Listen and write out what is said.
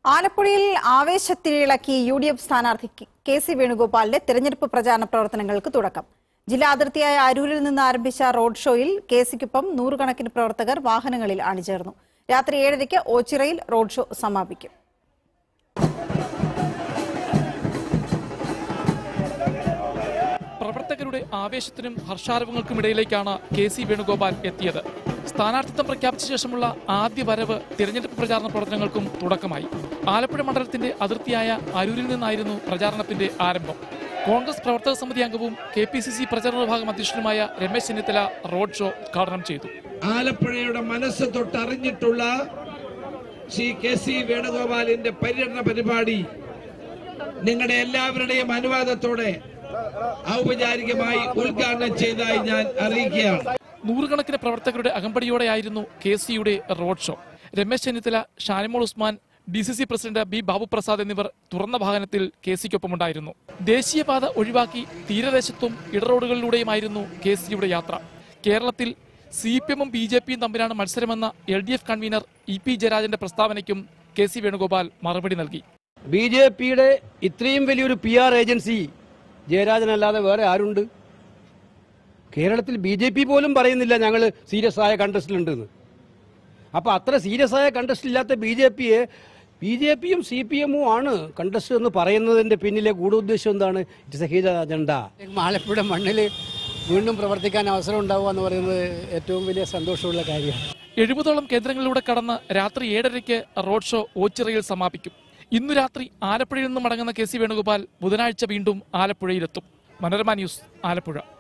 ആലപ്പുഴയിൽ ആവേശത്തിലിളക്കി U D F സ്ഥാനാർത്ഥി കെ- കെ സി വേണുഗോപാലിന്റെ തെരഞ്ഞെടുപ്പ് പ്രചാരണ പ്രവർത്തനങ്ങൾക്ക് തുടക്കം ജില്ലാ അതിർത്തിയായ അരൂരിൽ നിന്ന് ആരംഭിച്ച റോഡ് ഷോയിൽ കെ സിക്കൊപ്പം നൂറുകണക്കിന് പ്രവർത്തകർ വാഹനങ്ങളിൽ അണിചേർന്നു രാത്രി ഏഴരയ്ക്ക് ഓച്ചിറയിൽ റോഡ് ഷോ സമാപിക്കും പ്രവർത്തകരുടെ ആവേശത്തിനും ഹർഷാരവങ്ങൾക്കുമിടയിലേക്കാണ് കെ സി വേണുഗോപാൽ എത്തിയത് സ്ഥാനാർത്ഥിത്വം പ്രഖ്യാപിച്ച ശേഷമുള്ള ആദ്യ വരവ് തിരഞ്ഞെടുപ്പ് പ്രചാരണ പ്രവർത്തനങ്ങൾക്കും തുടക്കമായി ആലപ്പുഴ മണ്ഡലത്തിന്റെ അതിർത്തിയായ അരൂരിൽ നിന്നായിരുന്നു പ്രചാരണത്തിന്റെ ആരംഭം കോൺഗ്രസ് പ്രവർത്തക സമിതി അംഗവും കെ പി സി സി പ്രചരണ വിഭാഗം അധ്യക്ഷനുമായ രമേശ് ചെന്നിത്തല റോഡ് ഷോ ഉദ്ഘാടനം ചെയ്തു ആലപ്പുഴയുടെ മനസ്സ് തൊട്ടറിഞ്ഞിട്ടുള്ള ശ്രീ കെ സി വേണുഗോപാലിന്റെ പര്യടന പരിപാടി നിങ്ങളുടെ എല്ലാവരുടെയും അനുവാദത്തോടെ ഔപചാരികമായി ഉദ്ഘാടനം ചെയ്തതായി ഞാൻ അറിയിക്കുകയാണ് നൂറുകണക്കിന് പ്രവർത്തകരുടെ അകമ്പടിയോടെയായിരുന്നു കെ സിയുടെ road show Ramesh Chennithala Shanimol Usman D C C president B Babuprasad എന്നിവർ തുറന്ന വാഹനത്തിൽ കെ സിക്കൊപ്പമുണ്ടായിരുന്നു ദേശീയപാത ഒഴിവാക്കി തീരദേശത്തും ഇടറോഡുകളിലൂടെയുമായിരുന്നു കെ സിയുടെ യാത്ര കേരളത്തിൽ സി പി എമ്മും ബി ജെ പിയും തമ്മിലാണ് മത്സരമെന്ന L D F convenor E P ജയരാജന്റെ പ്രസ്താവനയ്ക്കും കെ സി വേണുഗോപാൽ മറുപടി നൽകി ബി ജെ പിയുടെ ഇത്രയും വലിയൊരു പി ആർ ഏജൻസി ജയരാജനല്ലാതെ വേറെ ആരുണ്ട് കേരളത്തിൽ ബി ജെ പി പോലും പറയുന്നില്ല ഞങ്ങൾ സീരിയസ് ആയ കണ്ടസ്റ്റിലുണ്ടെന്ന് അപ്പോൾ അത്ര സീരിയസ് ആയ കണ്ടസ്റ്റ് ഇല്ലാത്ത ബി ജെ പിയെ ബി ജെ പിയും സി പി എമ്മും ആണ് കണ്ടസ്റ്റ് എന്ന് പറയുന്നതിന്റെ പിന്നിലെ ഗൂഢോദ്ദേശം എന്താണ് it's a hidden agenda Alappuzha മണ്ണിൽ വീണ്ടും പ്രവർത്തിക്കാൻ അവസരം ഉണ്ടാവുക എന്ന് പറയുന്നത് ഏറ്റവും വലിയ സന്തോഷമുള്ള കാര്യമാണ് എഴുപതോളം കേന്ദ്രങ്ങളിലൂടെ കടന്ന് രാത്രി ഏഴരയ്ക്ക് റോഡ് ഷോ ഓച്ചിറയിൽ സമാപിക്കും ഇന്നു രാത്രി ആലപ്പുഴയിൽ നിന്ന് മടങ്ങുന്ന കെ സി വേണുഗോപാൽ ബുധനാഴ്ച വീണ്ടും ആലപ്പുഴയിലെത്തും മനോരമ ന്യൂസ് ആലപ്പുഴ